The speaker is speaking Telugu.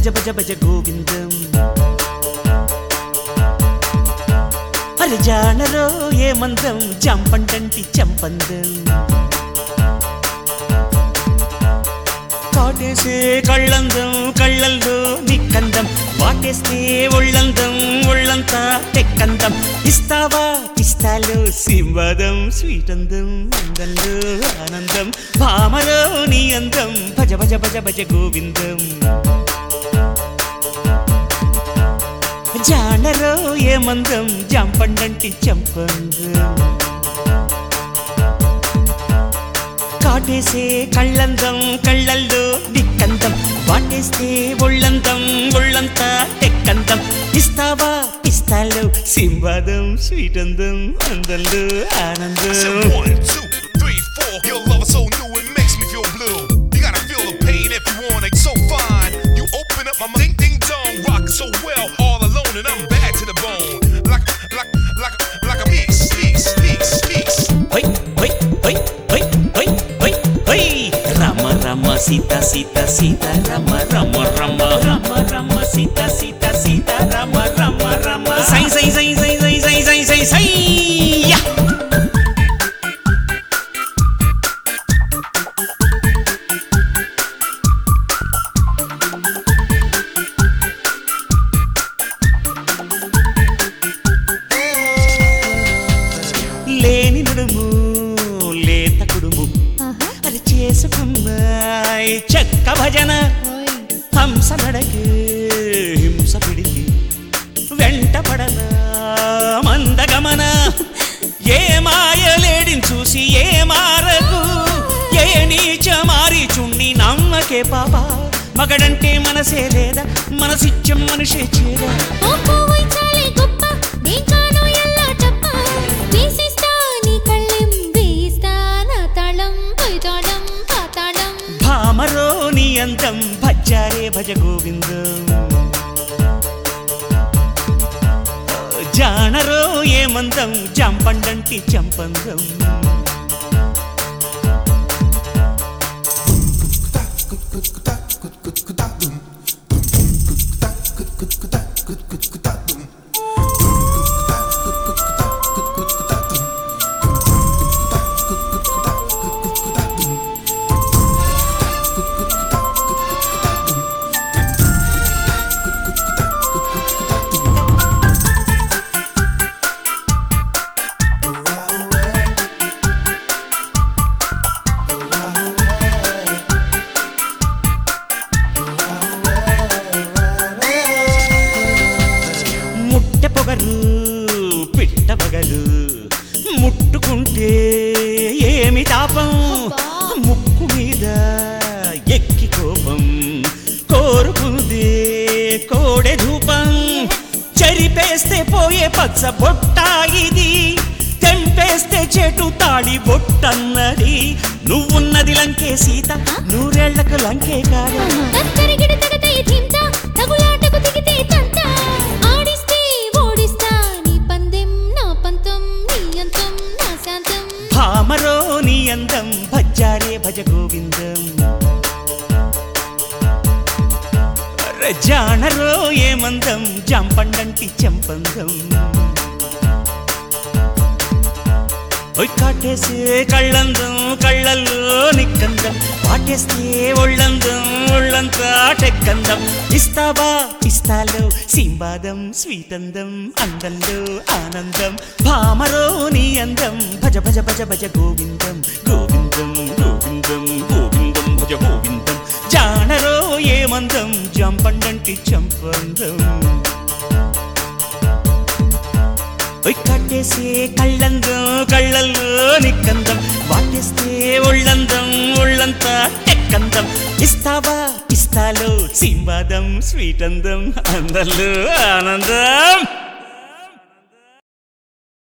భజ భజ భజ గోవిందం అరే జానరో ఏ మందం చంపంటంటి చంపందం కాటేసే కళ్ళందం కళ్ళల్లో నిక్కందం వాటేస్తే ఒళ్ళందం ఒళ్ళంతా తెక్కందం ఇస్తావా ఇస్తాలో సింబదం స్వీటందం అందంలో ఆనందం భామలో నీ అందం భజ భజ భజ భజ గోవిందం జానలో ఏ మందం జంపండంటి చంపందం కాటేసే కళ్ళందం కళ్ళల్లో దిక్కందం వాటేస్తే ఒళ్ళందం ఒళ్ళంతా తెక్కందం ఇస్తావా ఇస్తాలో సింబాదం స్వీటందం అందంలో ఆనందం Said one, two, three, four. Your love is so new, it makes me feel blue. You gotta feel the pain if you want it so fine. You open up my mind, ding ding dong, rock so well, all alone, and I'm bad to the bone. Like, like, like, like a beast, beast, beast, beast. హై హై హై హై హై హై హై రమ రమ సీత సీత సీత రమ రమ రమ రమ రమ సీత సీత సీత రమ రమ రమ సై సై సై సై సై సై సై సై సై యా లేని నడుము లేత కుడుము అది చేసుకున్నాయి చెక్క భజన హంస నడకి హింస పిడికి వెంట పడన మందగమన ఏ మాయలేడిని చూసి ఏ మారకు ఏ నీచ మారి చుండి నమ్మకే పాప మగడంటే మనసే లేదా మనసిచ్చం మనిషే చేరా పోపోవై చాలే గొప్ప నీకాను ఎల్లా టప్ప వేసిస్తా నీ కళ్ళెం వేయిస్తా నా తాళం పై తాళం పాతాళం భామలో నీ అందం భజ్జారే భజ గోవిందం జానరో ఏ మందం చంపండంటి చంపందం ముట్టె పొగరు పిట్ట పగలు ముట్టుకుంటే ఏమి తాపం ముక్కు మీద ఎక్కి కోపం కోరుకుంది కోడె ధూపం చరిపేస్తే పోయే పచ్చ బొట్ట ఇది తెంపేస్తే చెటు తాడి బొట్టన్నది నువ్వున్నది లంకే సీత నూరేళ్లకు లంకే కాదు తత్తరిగిడి తగతై ధింత తగులాటకు దిగితే తంత ఆడిస్తే ఓడిస్తా నీ పందెం నా పంతం నీ అంతం నా శాంతం భామరో నీ అందం భజ్జారే భజ గోవిందం అరె జానరో ఏ మందం జంపండంటి చెంపందం ఒయ్ కాటేసే కళ్ళందం కళ్ళల్లో నిక్కందం వాటేస్తే ఒళ్ళందం ఒళ్ళంతా టెక్కందం ఇస్తావా ఇస్తాలో సింబాదం స్వీటందం అందంలో ఆనందం భామరో నీ అందం భజ భజ భజ భజ గోవిందం గోవిందం గోవిందం గోవిందం భజ గోవిందం జానరో ఏ మందం జంపండంటి చంపందం ఒయ్ కట్టేసే కళ్ళందం కళ్ళల్లో నిక్కందం వాటేస్తే ఒళ్ళందం ఒళ్ళంతా టెక్కందం ఇస్తావా ఇస్తాలో సింబాదం స్వీటందం అందరిలో ఆనందం